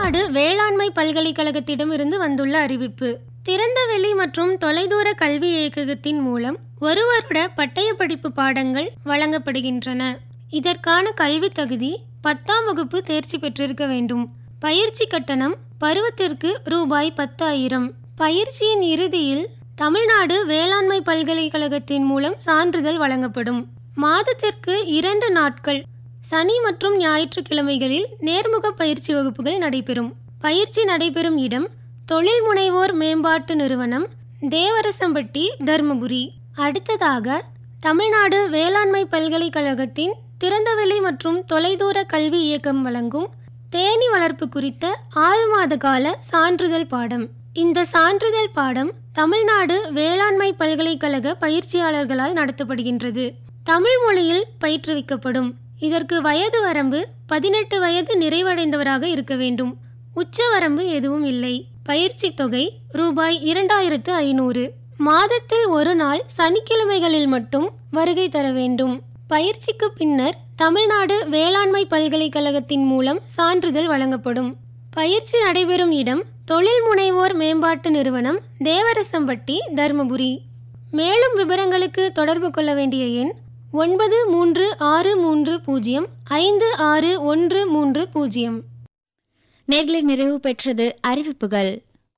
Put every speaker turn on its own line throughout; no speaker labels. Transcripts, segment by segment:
தமிழ்நாடு வேளாண்மை பல்கலைக்கழகத்திடமிருந்து வந்துள்ள அறிவிப்பு திறந்தவெளி மற்றும் தொலைதூர கல்வி இயக்ககத்தின் மூலம் ஒரு வருட பட்டய படிப்பு பாடங்கள் வழங்கப்படுகின்றன இதற்கான கல்வி தகுதி பத்தாம் வகுப்பு தேர்ச்சி பெற்றிருக்க வேண்டும் பயிற்சி கட்டணம் பருவத்திற்கு ரூபாய் பத்தாயிரம் பயிற்சியின் இறுதியில் தமிழ்நாடு வேளாண்மை பல்கலைக்கழகத்தின் மூலம் சான்றிதழ் வழங்கப்படும் மாதத்திற்கு இரண்டு நாட்கள் சனி மற்றும் ஞாயிற்றுக்கிழமைகளில் நேர்முக பயிற்சி வகுப்புகள் நடைபெறும் பயிற்சி நடைபெறும் இடம் தொழில் முனைவோர் மேம்பாட்டு நிறுவனம் தேவரசம்பட்டி தர்மபுரி அடுத்ததாக தமிழ்நாடு வேளாண்மை பல்கலைக்கழகத்தின் திறந்தவெளி மற்றும் தொலைதூர கல்வி இயக்கம் வழங்கும் தேனி வளர்ப்பு குறித்த ஆறு மாத கால சான்றிதழ் பாடம் இந்த சான்றிதழ் பாடம் தமிழ்நாடு வேளாண்மை பல்கலைக்கழக பயிற்சியாளர்களால் நடத்தப்படுகின்றது தமிழ் மொழியில் பயிற்றுவிக்கப்படும் இதற்கு வயது வரம்பு பதினெட்டு வயது நிறைவடைந்தவராக இருக்க வேண்டும் உச்ச வரம்பு எதுவும் இல்லை பயிற்சி தொகை ரூபாய் இரண்டாயிரத்து ஐநூறு மாதத்தில் ஒரு நாள் சனிக்கிழமைகளில் மட்டும் வருகை தர வேண்டும் பயிற்சிக்கு பின்னர் தமிழ்நாடு வேளாண்மை பல்கலைக்கழகத்தின் மூலம் சான்றிதழ் வழங்கப்படும் பயிற்சி நடைபெறும் இடம் தொழில் முனைவோர் மேம்பாட்டு நிறுவனம் தேவரசம்பட்டி தர்மபுரி மேலும் விவரங்களுக்கு தொடர்பு கொள்ள வேண்டிய எண் ஒன்பது மூன்று ஆறு மூன்று பூஜ்ஜியம் ஐந்து ஆறு ஒன்று மூன்று பூஜ்ஜியம்
நேர்களை நிறைவு பெற்றது அறிவிப்புகள்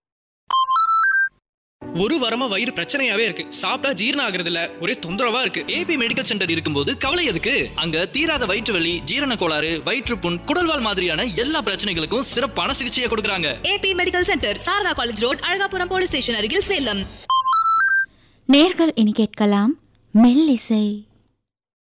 ஒரு வாரமா வயிறு பிரச்சனையாவே இருக்கு சாப்பிட்டா ஜீரணம் ஆகுறது இல்ல ஒரே தொந்தரவா இருக்கு
ஏபி மெடிக்கல் சென்டர் இருக்கும்போது கவலை எதுக்கு அங்க தீராத வயிற்று வலி ஜீரண கோளாறு வயிற்றுப்புண் குடல்வால் மாதிரியான எல்லா பிரச்சனைகளுக்கும் சிறப்பான சிகிச்சையை கொடுக்கறாங்க
AB medical centre Sarada college road Azhagapuram police station அருகில் சேலம்
நேர்கள் இனி கேட்கலாம் மெல்லிசை